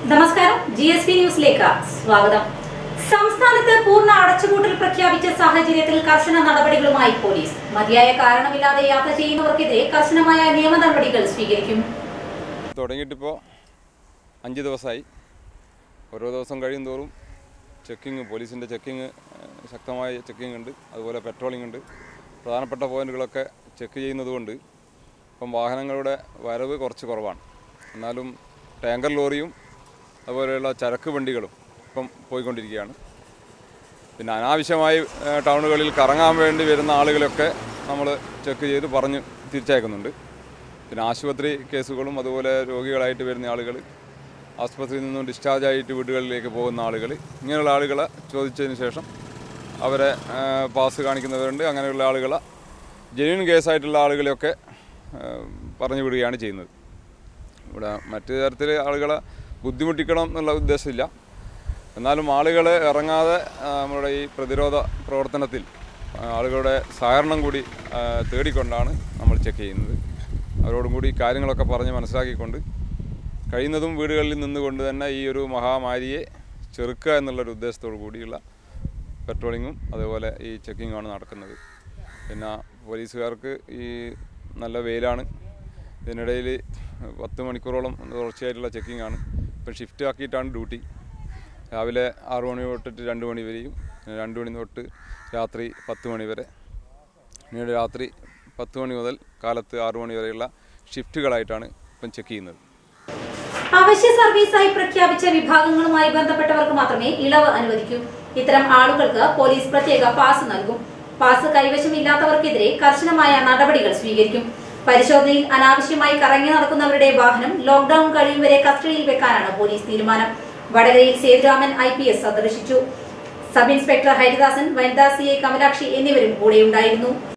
നമസ്കാരം G S P ന്യൂസിലേക്ക് സ്വാഗതം സംസ്ഥാനത്ത് പൂർണ്ണ അടച്ചുപൂട്ടൽ പ്രഖ്യാപിച്ച സാഹചര്യത്തിൽ കർശന നടപടികളുമായി പോലീസ് മതിയായ കാരണമില്ലാതെ യാത്ര ചെയ്യുന്നവർക്കെതിരെ കർശനമായ നിയമ നടപടികൾ സ്വീകരിക്കും തുടങ്ങിയിട്ടിപ്പോൾ അഞ്ച് ദിവസമായി ഓരോ ദിവസം കഴിയും തോറും ചെക്കിങ് പോലീസിൻ്റെ ചെക്കിങ് ശക്തമായ ചെക്കിംഗ് ഉണ്ട് അതുപോലെ പെട്രോളിംഗ് ഉണ്ട് പ്രധാനപ്പെട്ട പോയിന്റുകളൊക്കെ ചെക്ക് ചെയ്യുന്നതുകൊണ്ട് ഇപ്പം വാഹനങ്ങളുടെ വരവ് കുറച്ച് കുറവാണ് എന്നാലും ടാങ്കർ ലോറിയും അതുപോലെയുള്ള ചരക്ക് വണ്ടികളും ഇപ്പം പോയിക്കൊണ്ടിരിക്കുകയാണ് പിന്നെ അനാവശ്യമായി ഏഹ്, ടൗണുകളിൽ കറങ്ങാൻ വേണ്ടി വരുന്ന ആളുകളൊക്കെ നമ്മൾ ചെക്ക് ചെയ്ത് പറഞ്ഞ് തിരിച്ചയക്കുന്നുണ്ട് പിന്നെ ആശുപത്രി കേസുകളും അതുപോലെ രോഗികളായിട്ട് വരുന്ന ആളുകൾ ആസ്പത്രിയിൽ നിന്നും ഡിസ്ചാർജ് ആയിട്ട് വീടുകളിലേക്ക് പോകുന്ന ആളുകൾ ഇങ്ങനെയുള്ള ആളുകളെ ചോദിച്ചതിന് ശേഷം അവരെ ഏഹ്, പാസ് കാണിക്കുന്നവരുണ്ട് അങ്ങനെയുള്ള ആളുകളെ ജെന്യൂൻ കേസായിട്ടുള്ള ആളുകളെയൊക്കെ ഏഹ്, പറഞ്ഞു വിടുകയാണ് ചെയ്യുന്നത് ഇവിടെ മറ്റു തരത്തിൽ ആളുകളെ ബുദ്ധിമുട്ടിക്കണം എന്നുള്ള ഉദ്ദേശമില്ല എന്നാലും ആളുകൾ ഇറങ്ങാതെ ആ, നമ്മുടെ ഈ പ്രതിരോധ പ്രവർത്തനത്തിൽ ആ, ആളുകളുടെ സഹകരണം കൂടി ആ, തേടിക്കൊണ്ടാണ് നമ്മൾ ചെക്ക് ചെയ്യുന്നത് അവരോടും കൂടി കാര്യങ്ങളൊക്കെ പറഞ്ഞ് മനസ്സിലാക്കിക്കൊണ്ട് കഴിയുന്നതും വീടുകളിൽ നിന്നുകൊണ്ട് തന്നെ ഈ ഒരു മഹാമാരിയെ ചെറുക്കുക എന്നുള്ളൊരു ഉദ്ദേശത്തോടു കൂടിയുള്ള പെട്രോളിങ്ങും അതുപോലെ ഈ ചെക്കിങ്ങുമാണ് നടക്കുന്നത് പിന്നെ പോലീസുകാർക്ക് ഈ നല്ല വെയിലാണ് ഇതിനിടയിൽ പത്ത് മണിക്കൂറോളം തുടർച്ചയായിട്ടുള്ള ചെക്കിംഗ് ആണ് ഇപ്പം ഷിഫ്റ്റ് ആക്കിയിട്ടാണ് ഡ്യൂട്ടി രാവിലെ ആറു മണി തൊട്ടിട്ട് രണ്ട് മണി വരെയും പിന്നെ രണ്ട് മണി തൊട്ട് രാത്രി പത്ത് മണി വരെ പിന്നീട് രാത്രി പത്ത് മണി മുതൽ കാലത്ത് ആറു മണി വരെയുള്ള ഷിഫ്റ്റുകളായിട്ടാണ് ഇപ്പം ചെക്ക് ചെയ്യുന്നത് അവശ്യ സർവീസായി പ്രഖ്യാപിച്ച വിഭാഗങ്ങളുമായി ബന്ധപ്പെട്ടവർക്ക് മാത്രമേ ഇളവ് അനുവദിക്കൂ ഇത്തരം ആളുകൾക്ക് പോലീസ് പ്രത്യേക പാസ് നൽകും പാസ് കൈവശമില്ലാത്തവർക്കെതിരെ കർശനമായ നടപടികൾ സ്വീകരിക്കും പരിശോധനയിൽ അനാവശ്യമായി കറങ്ങി നടക്കുന്നവരുടെ വാഹനം ലോക്ഡൌൺ കഴിയും വരെ കസ്റ്റഡിയിൽ വെക്കാനാണ് പോലീസ് തീരുമാനം വടകരയിൽ സേതുരാമൻ ഐ പി എസ് സന്ദർശിച്ചു സബ് ഇൻസ്പെക്ടർ ഹരിദാസൻ വനിതാ സി ഐ കമലാക്ഷി എന്നിവരും കൂടെയുണ്ടായിരുന്നു